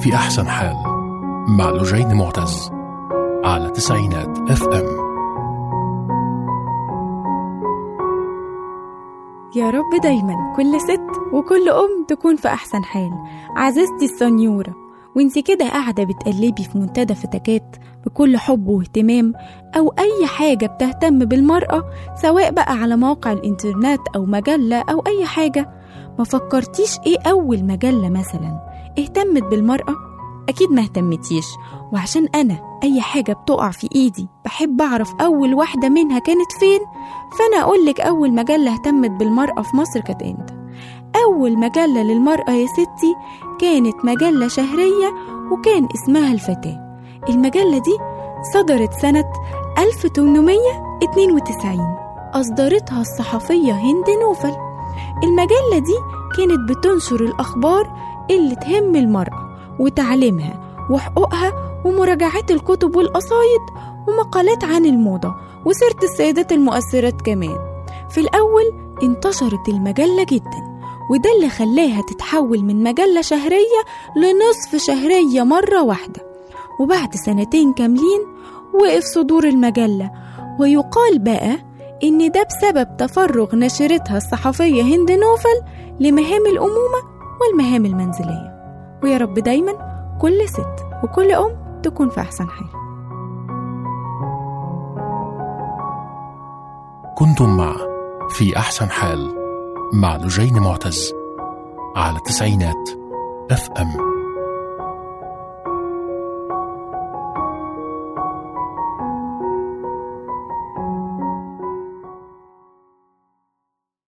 في أحسن حال مع لجين معتز على تسعينات اف ام يا رب دايما كل ست وكل أم تكون في أحسن حال عزيزتي السنيورة وانتي كده قاعدة بتقلبي في منتدى فتكات بكل حب واهتمام أو أي حاجة بتهتم بالمرأة سواء بقى على مواقع الإنترنت أو مجلة أو أي حاجة ما فكرتيش إيه أول مجلة مثلا اهتمت بالمرأة؟ أكيد ما اهتمتيش وعشان أنا أي حاجة بتقع في إيدي بحب أعرف أول واحدة منها كانت فين فأنا أقولك أول مجلة اهتمت بالمرأة في مصر كانت إمتى أول مجلة للمرأة يا ستي كانت مجلة شهرية وكان اسمها الفتاة المجلة دي صدرت سنة 1892 أصدرتها الصحفية هند نوفل المجلة دي كانت بتنشر الأخبار اللي تهم المرأة وتعليمها وحقوقها ومراجعات الكتب والقصايد ومقالات عن الموضة وسيرة السيدات المؤثرات كمان في الأول انتشرت المجلة جدا وده اللي خلاها تتحول من مجلة شهرية لنصف شهرية مرة واحدة وبعد سنتين كاملين وقف صدور المجلة ويقال بقى إن ده بسبب تفرغ ناشرتها الصحفية هند نوفل لمهام الأمومة والمهام المنزلية ويا رب دايما كل ست وكل أم تكون في أحسن حال كنتم مع في أحسن حال مع لجين معتز على تسعينات اف ام